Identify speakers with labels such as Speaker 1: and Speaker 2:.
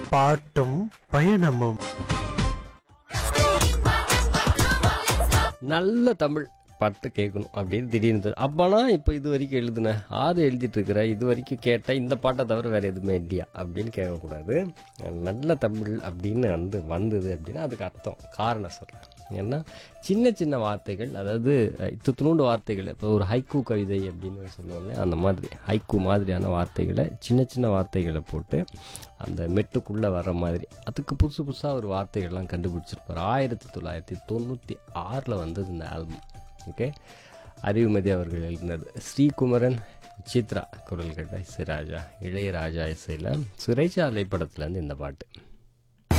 Speaker 1: பாட்டும் பயணமும்
Speaker 2: நல்ல தமிழ் பாட்டு கேட்கணும் அப்படின்னு திடீர்னு தோணும். அப்பனா இப்போ இது வரைக்கும் எழுதுன ஆறு எழுதிட்டு இருக்கிற இது வரைக்கும் கேட்ட இந்த பாட்டை தவிர வேற எதுவுமே இல்லையா அப்படின்னு கேட்கக்கூடாது நல்ல தமிழ் அப்படின்னு வந்து வந்தது அப்படின்னா அதுக்கு அர்த்தம் காரணம் சொல்கிறேன் ஏன்னா சின்ன சின்ன வார்த்தைகள் அதாவது துத்துணூண்டு வார்த்தைகள் இப்போ ஒரு ஹைக்கூ கவிதை அப்படின்னு சொல்லுவாங்க அந்த மாதிரி ஹைக்கூ மாதிரியான வார்த்தைகளை சின்ன சின்ன வார்த்தைகளை போட்டு அந்த மெட்டுக்குள்ளே வர்ற மாதிரி அதுக்கு புதுசு புதுசாக ஒரு வார்த்தைகள்லாம் கண்டுபிடிச்சிருப்பார் ஆயிரத்தி தொள்ளாயிரத்தி தொண்ணூற்றி ஆறில் வந்தது இந்த ஆல்பம் ஓகே அறிவுமதி அவர்கள் எழுதினது ஸ்ரீகுமரன் சித்ரா குரல் கேட்ட இசைராஜா இளையராஜா இசையில் சிறைச்சாலை படத்துலேருந்து இந்த பாட்டு